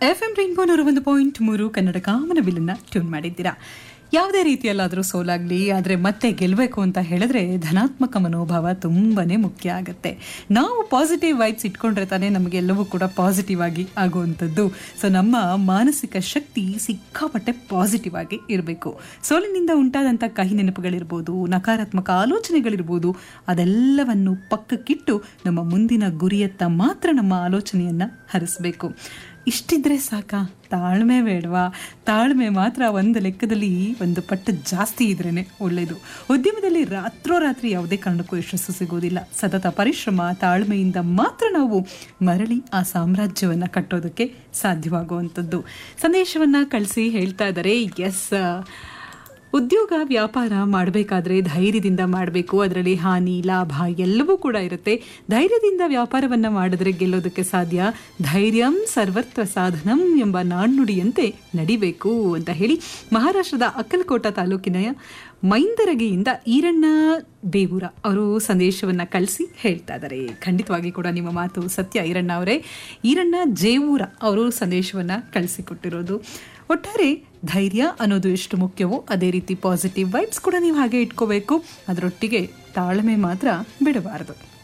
F M rainbow ನೂರ ಒಂದು point ಮೂರು ಕನ್ನಡ ಕಾಮನಬಿಲ್ಲನ್ನ ಟ್ಯೂನ್ ಮಾಡಿದ್ದೀರಾ ಯಾವುದೇ ರೀತಿಯಲ್ಲಾದರೂ ಸೋಲಾಗಲಿ ಆದರೆ ಮತ್ತೆ ಗೆಲ್ಲಬೇಕು ಅಂತ ಹೇಳಿದ್ರೆ ಧನಾತ್ಮಕ ಮನೋಭಾವ ತುಂಬಾನೇ ಮುಖ್ಯ ಆಗುತ್ತೆ ನಾವು ಪಾಸಿಟಿವ್ ವೈಬ್ಸ್ ಇಟ್ಕೊಂಡ್ರೆ ತಾನೇ ನಮಗೆಲ್ಲವೂ ಕೂಡ ಪಾಸಿಟಿವ್ ಆಗಿ ಆಗುವಂಥದ್ದು ಸೊ ನಮ್ಮ ಮಾನಸಿಕ ಶಕ್ತಿ ಸಿಕ್ಕಾಪಟ್ಟೆ ಪಾಸಿಟಿವ್ ಆಗಿ ಇರಬೇಕು ಸೋಲಿನಿಂದ ಉಂಟಾದಂಥ ಕಹಿ ನೆನಪುಗಳಿರ್ಬೋದು ನಕಾರಾತ್ಮಕ ಆಲೋಚನೆಗಳಿರ್ಬೋದು ಅದೆಲ್ಲವನ್ನು ಪಕ್ಕಕ್ಕಿಟ್ಟು ನಮ್ಮ ಮುಂದಿನ ಗುರಿಯತ್ತ ಮಾತ್ರ ನಮ್ಮ ಆಲೋಚನೆಯನ್ನು ಹರಿಸಬೇಕು ಇಷ್ಟಿದ್ರೆ ಸಾಕಾ ತಾಳ್ಮೆ ಬೇಡವಾ ತಾಳ್ಮೆ ಮಾತ್ರ ಒಂದು ಲೆಕ್ಕದಲ್ಲಿ ಒಂದು ಪಟ್ಟು ಜಾಸ್ತಿ ಇದ್ರೇ ಒಳ್ಳೆಯದು ಉದ್ಯಮದಲ್ಲಿ ರಾತ್ರೋರಾತ್ರಿ ಯಾವುದೇ ಕಾರಣಕ್ಕೂ ಯಶಸ್ಸು ಸಿಗೋದಿಲ್ಲ ಸತತ ಪರಿಶ್ರಮ ತಾಳ್ಮೆಯಿಂದ ಮಾತ್ರ ನಾವು ಮರಳಿ ಆ ಸಾಮ್ರಾಜ್ಯವನ್ನು ಕಟ್ಟೋದಕ್ಕೆ ಸಾಧ್ಯವಾಗುವಂಥದ್ದು ಸಂದೇಶವನ್ನು ಕಳಿಸಿ ಹೇಳ್ತಾ ಇದ್ದಾರೆ ಎಸ್ ಉದ್ಯೋಗ ವ್ಯಾಪಾರ ಮಾಡಬೇಕಾದ್ರೆ ಧೈರ್ಯದಿಂದ ಮಾಡಬೇಕು ಅದರಲ್ಲಿ ಹಾನಿ ಲಾಭ ಎಲ್ಲವೂ ಕೂಡ ಇರುತ್ತೆ ಧೈರ್ಯದಿಂದ ವ್ಯಾಪಾರವನ್ನು ಮಾಡಿದ್ರೆ ಗೆಲ್ಲೋದಕ್ಕೆ ಸಾಧ್ಯ ಧೈರ್ಯಂ ಸರ್ವತ್ರ ಸಾಧನಂ ಎಂಬ ನಾಣ್ಣುಡಿಯಂತೆ ನಡಿಬೇಕು ಅಂತ ಹೇಳಿ ಮಹಾರಾಷ್ಟ್ರದ ಅಕ್ಕಲಕೋಟ ತಾಲೂಕಿನ ಮೈಂದರಗಿಯಿಂದ ಈರಣ್ಣ ಬೇವೂರ ಅವರು ಸಂದೇಶವನ್ನು ಕಳಿಸಿ ಹೇಳ್ತಾ ಇದ್ದಾರೆ ಖಂಡಿತವಾಗಿ ಕೂಡ ನಿಮ್ಮ ಮಾತು ಸತ್ಯ ಈರಣ್ಣ ಅವರೇ ಈರಣ್ಣ ಜೇವೂರ ಅವರು ಸಂದೇಶವನ್ನು ಕಳಿಸಿಕೊಟ್ಟಿರೋದು ಒಟ್ಟಾರೆ ಧೈರ್ಯ ಅನ್ನೋದು ಎಷ್ಟು ಮುಖ್ಯವೋ ಅದೇ ರೀತಿ ಪಾಸಿಟಿವ್ ವೈಬ್ಸ್ ಕೂಡ ನೀವು ಹಾಗೆ ಇಟ್ಕೋಬೇಕು ಅದರೊಟ್ಟಿಗೆ ತಾಳ್ಮೆ ಮಾತ್ರ ಬಿಡಬಾರದು